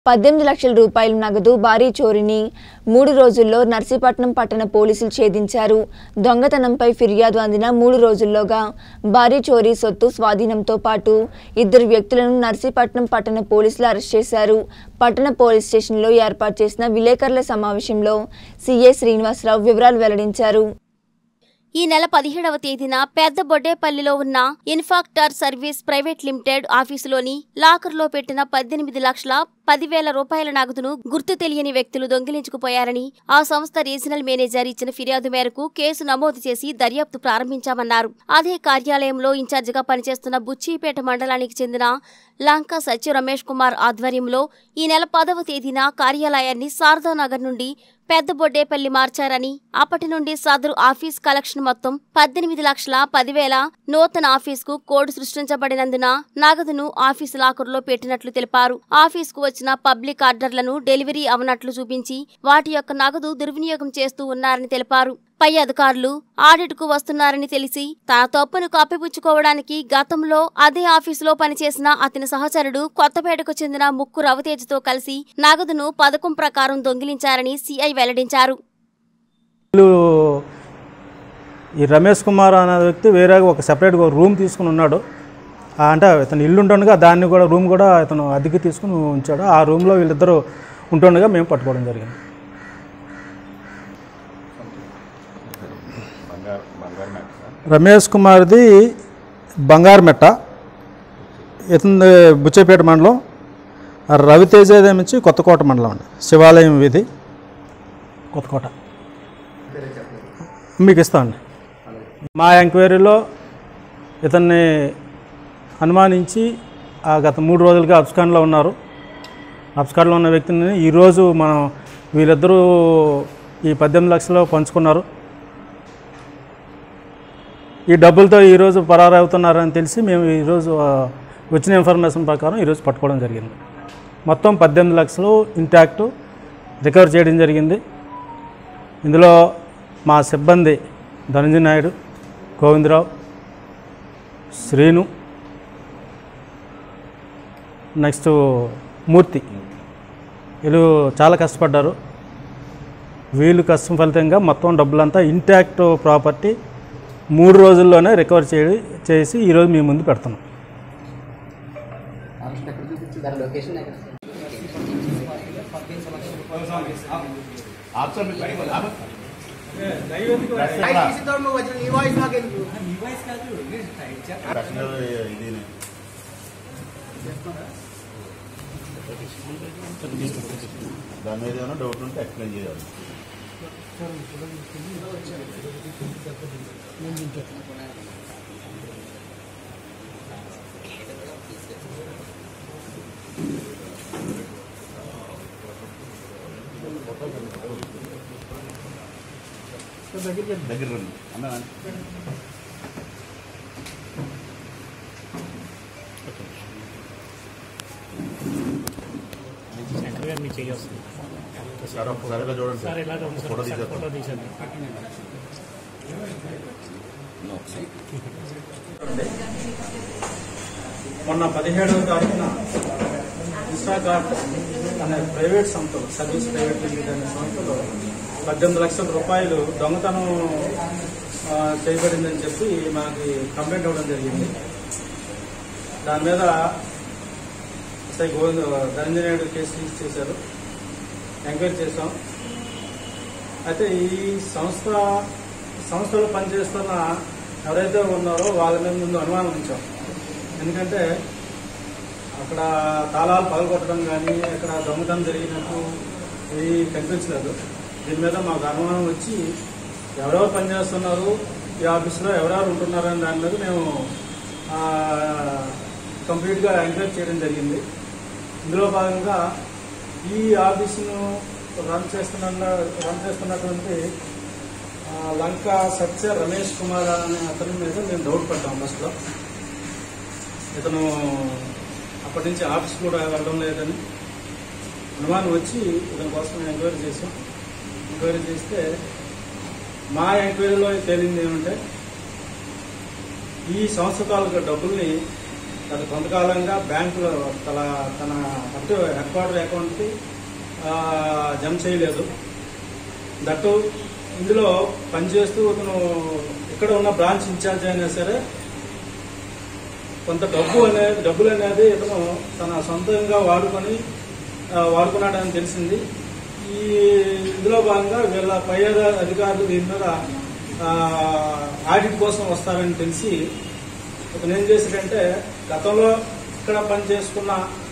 పద్దెనిమిది లక్షల రూపాయల నగదు భారీ చోరీని మూడు రోజుల్లో నర్సీపట్నం పట్టణ పోలీసులు ఛేదించారు దొంగతనంపై ఫిర్యాదు అందిన మూడు రోజుల్లోగా భారీ చోరీ సొత్తు స్వాధీనంతో పాటు ఇద్దరు వ్యక్తులను నర్సీపట్నం పట్టణ పోలీసులు అరెస్ట్ చేశారు పట్టణ పోలీస్ స్టేషన్లో ఏర్పాటు చేసిన విలేకరుల సమావేశంలో సీఏ శ్రీనివాసరావు వివరాలు వెల్లడించారు ఈ నెల పదిహేడవ తేదీన పెద్ద బొడ్డేపల్లిలో ఉన్న ఇన్ఫాక్టర్ సర్వీస్ ప్రైవేట్ లిమిటెడ్ ఆఫీసులోని లాకర్లో పెట్టిన పద్దెనిమిది లక్షల పదివేల రూపాయల నగదును గుర్తు తెలియని వ్యక్తులు దొంగిలించుకుపోయారని ఆ సంస్థ రీజనల్ మేనేజర్ ఇచ్చిన ఫిర్యాదు మేరకు కేసు నమోదు చేసి దర్యాప్తు ప్రారంభించామన్నారు అదే కార్యాలయంలో ఇన్ఛార్జిగా పనిచేస్తున్న బుచ్చిపేట మండలానికి చెందిన లంకా సత్య రమేష్ కుమార్ ఆధ్వర్యంలో ఈ నెల పదవ తేదీన కార్యాలయాన్ని శారదానగర్ నుండి పెద్ద బొడ్డేపల్లి మార్చారని అప్పటి నుండి సదరు ఆఫీస్ కలెక్షన్ మొత్తం పద్దెనిమిది లక్షల పదివేల నూతన ఆఫీసుకు కోడ్ సృష్టించబడినందున నగదును ఆఫీసు లాకర్లో పెట్టినట్లు తెలిపారు ఆఫీసుకు వచ్చిన పబ్లిక్ ఆర్డర్లను డెలివరీ అవనట్లు చూపించి వాటి యొక్క నగదు దుర్వినియోగం చేస్తూ ఉన్నారని తెలిపారు పై అధికారులు ఆడిట్ కు వస్తున్నారని తెలిసి తన తప్పును కప్పిపుచ్చుకోవడానికి గతంలో అదే ఆఫీసులో పనిచేసిన అతని సహచరుడు కొత్తపేటకు చెందిన ముక్కు రవితేజతో కలిసి నగదును పథకం ప్రకారం దొంగిలించారని సిఐ వెల్లడించారు వీళ్ళు ఈ రమేష్ కుమార్ అనే వ్యక్తి వేరే ఒక సెపరేట్గా ఒక రూమ్ తీసుకుని ఉన్నాడు ఆ అంటే ఇతను ఇల్లు ఉంటుండగా దాన్ని కూడా రూమ్ కూడా ఇతను అద్దెకి తీసుకుని ఉంచాడు ఆ రూమ్లో వీళ్ళిద్దరూ ఉంటుండగా మేము పట్టుకోవడం జరిగింది రమేష్ కుమార్ది బంగారుమెట్ట ఇతని బుచ్చేపేట మండలం రవితేజ నుంచి కొత్తకోట మండలం అండి శివాలయం వీధి కొత్తకోట మీకు ఇస్తామండి మా ఎంక్వైరీలో ఇతన్ని అనుమానించి ఆ గత మూడు రోజులుగా అబ్స్కాన్లో ఉన్నారు అబ్స్కాన్లో ఉన్న వ్యక్తిని ఈరోజు మనం వీళ్ళిద్దరూ ఈ పద్దెనిమిది లక్షలు పంచుకున్నారు ఈ డబ్బులతో ఈరోజు పరారవుతున్నారని తెలిసి మేము ఈరోజు ఆ, వచ్చిన ఇన్ఫర్మేషన్ ప్రకారం ఈరోజు పట్టుకోవడం జరిగింది మొత్తం పద్దెనిమిది లక్షలు ఇంటాక్ట్ రికవర్ చేయడం జరిగింది ఇందులో మా సిబ్బంది ధనంజయ నాయుడు గోవిందరావు శ్రీను నెక్స్ట్ మూర్తి వీళ్ళు చాలా కష్టపడ్డారు వీళ్ళు కష్టం ఫలితంగా మొత్తం డబ్బులంతా ఇంటాక్ట్ ప్రాపర్టీ మూడు రోజుల్లోనే రికవర్ చేయ చేసి ఈరోజు మీ ముందు పెడుతున్నాం దాని లొకేషన్ ఎక్కడ దాని మీద ఏమైనా డౌట్ ఉంటే ఎక్స్ప్లెయిన్ చేయాలి దగ్గర రండి అన్నా సార్ ఒకసారిగా చూడండి సార్ ఫోటో తీసేస్తాం మొన్న పదిహేడవ తారీఖున ఇన్స్టాకార్ట్ అనే ప్రైవేట్ సంస్థలో సర్వీస్ ప్రైవేట్ లిమిటెడ్ అనే సంస్థలో పద్దెనిమిది లక్షల రూపాయలు దొంగతనం ఆ, చేయబడిందని చెప్పి మనకి కంప్లైంట్ ఇవ్వడం జరిగింది దాని మీద SI Govind Dhananjaya Naidu case register చేశారు ఎంక్వైరీ చేశాం అయితే ఈ సంస్థ సంస్థలో పనిచేస్తున్న ఎవరైతే ఉన్నారో వాళ్ళ మీద ముందు అనుమానం ఉంచాం ఎందుకంటే అక్కడ తాళాలు పగలగొట్టడం కానీ అక్కడ దొంగతనం జరిగినట్టు ఇది కనిపించలేదు దీని మీద మాకు అనుమానం వచ్చి ఎవరెవరు పనిచేస్తున్నారు ఈ ఆఫీసులో ఎవరెవరు ఉంటున్నారు అనే దాని మీద మేము ఆ, కంప్లీట్గా ఎంక్వైరీ చేయడం జరిగింది ఇందులో భాగంగా ఈ ఆఫీసును రన్ చేస్తున్న రన్ చేస్తున్నటువంటి ఆ, లంక సత్య రమేష్ కుమార్ అనే అతని మీద మేము డౌట్ పడ్డాం ఫస్ట్లో ఇతను అప్పటి నుంచి ఆఫీస్ కూడా వెళ్ళడం లేదని అనుమానం వచ్చి ఇతని కోసం ఎంక్వైరీ చేసాం ఎంక్వైరీ చేస్తే మా ఎంక్వైరీలో తేలింది ఏమంటే ఈ సంస్థ తాలూకా డబ్బుల్ని గత కొంతకాలంగా బ్యాంకులో తన తన అటు హెడ్ క్వార్టర్ అకౌంట్కి ఆ, జమ చేయలేదు దట్టు ఇందులో పనిచేస్తూ అతను ఇక్కడ ఉన్న బ్రాంచ్ ఇన్ఛార్జ్ అయినా సరే కొంత డబ్బు అనేది డబ్బులు అనేది ఇతను తన సొంతంగా వాడుకొని ఆ, వాడుకున్నాడని తెలిసింది ఈ ఇందులో భాగంగా వీళ్ళ పై అధ- అధికారులు దీని మీద ఆ, ఆడిట్ కోసం వస్తారని తెలిసి ఇతను ఏం చేశాడంటే గతంలో ఇక్కడ పని చేసుకున్న